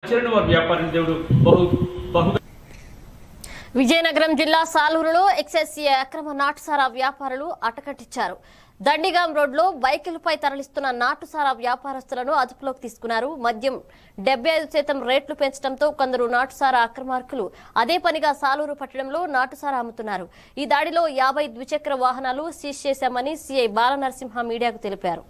చరణ్ వారి వ్యాపారం దేవుడు బహు బహు విజయనగరం జిల్లా సాలూరులో ఎక్సైసీఏ అక్రమ నాటుసారా వ్యాపారులు అటకట్టించారు దండిగాం రోడ్లో బైకులపై తరలిస్తున్న నాటుసారా వ్యాపారస్తులను అదుపులోకి తీసుకున్నారు మద్యం డెబ్బై ఐదు శాతం రేట్లు పెంచడంతో కొందరు నాటుసారా అక్రమార్కులు అదే పనిగా సాలూరు పట్టణంలో నాటుసారా అమ్ముతున్నారు ఈ దాడిలో యాభై ద్విచక్ర వాహనాలు సీజ్ చేశామని సీఐ బాలనరసింహ మీడియాకు తెలిపారు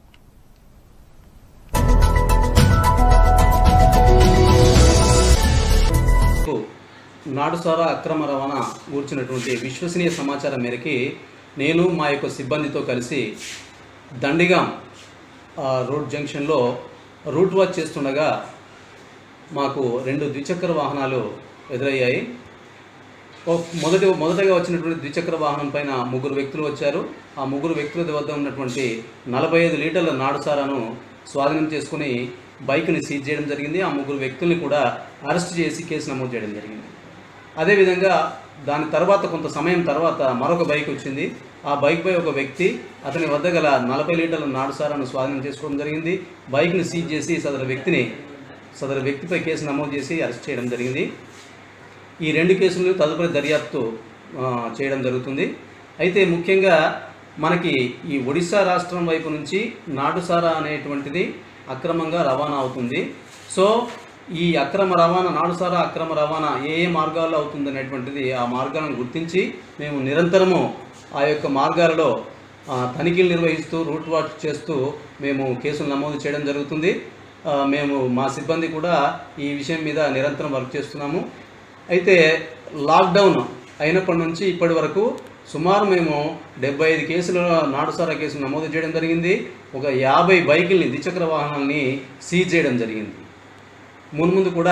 కు నాటుసారా అక్రమ రవాణా గూర్చినటువంటి విశ్వసనీయ సమాచారం మేరకి నేను మా యొక్క సిబ్బందితో కలిసి దండిగాం ఆ, రోడ్ జంక్షన్లో రూట్ వాచ్ చేస్తుండగా మాకు రెండు ద్విచక్ర వాహనాలు ఎదురయ్యాయి ఓ- మొదటి మొదటగా వచ్చినటువంటి ద్విచక్ర వాహనం పైన ముగ్గురు వ్యక్తులు వచ్చారు ఆ ముగ్గురు వ్యక్తుల వద్ద ఉన్నటువంటి నలభై ఐదు లీటర్ల నాడుసారాను స్వాధీనం చేసుకుని బైక్ని సీజ్ చేయడం జరిగింది ఆ ముగ్గురు వ్యక్తుల్ని కూడా అరెస్ట్ చేసి కేసు నమోదు చేయడం జరిగింది అదేవిధంగా దాని తర్వాత కొంత సమయం తర్వాత మరొక బైక్ వచ్చింది ఆ బైక్పై ఒక వ్యక్తి అతని వద్ద గల నలభై లీటర్ల నాడుసారాను స్వాధీనం చేసుకోవడం జరిగింది బైక్ని సీజ్ చేసి సదరు వ్యక్తిని సదరు వ్యక్తిపై కేసు నమోదు చేసి అరెస్ట్ చేయడం జరిగింది ఈ రెండు కేసులను తదుపరి దర్యాప్తు ఆ, చేయడం జరుగుతుంది అయితే ముఖ్యంగా మనకి ఈ ఒడిశా రాష్ట్రం వైపు నుంచి నాటుసారా అనేటువంటిది అక్రమంగా రవాణా అవుతుంది సో ఈ అక్రమ రవాణా నాటుసారా అక్రమ రవాణా ఏ ఏ మార్గాల్లో అవుతుంది అనేటువంటిది ఆ మార్గాలను గుర్తించి మేము నిరంతరము ఆ యొక్క మార్గాలలో ఆ, తనిఖీలు నిర్వహిస్తూ రూట్ వాచ్ చేస్తూ మేము కేసులు నమోదు చేయడం జరుగుతుంది ఆ, మేము మా సిబ్బంది కూడా ఈ విషయం మీద నిరంతరం వర్క్ చేస్తున్నాము అయితే లాక్డౌన్ అయినప్పటి నుంచి ఇప్పటి వరకు సుమారు మేము డెబ్బై ఐదు కేసుల నాటుసారా కేసులు నమోదు చేయడం జరిగింది ఒక యాభై బైకుల్ని ద్విచక్ర వాహనాల్ని సీజ్ చేయడం జరిగింది మున్ముందు కూడా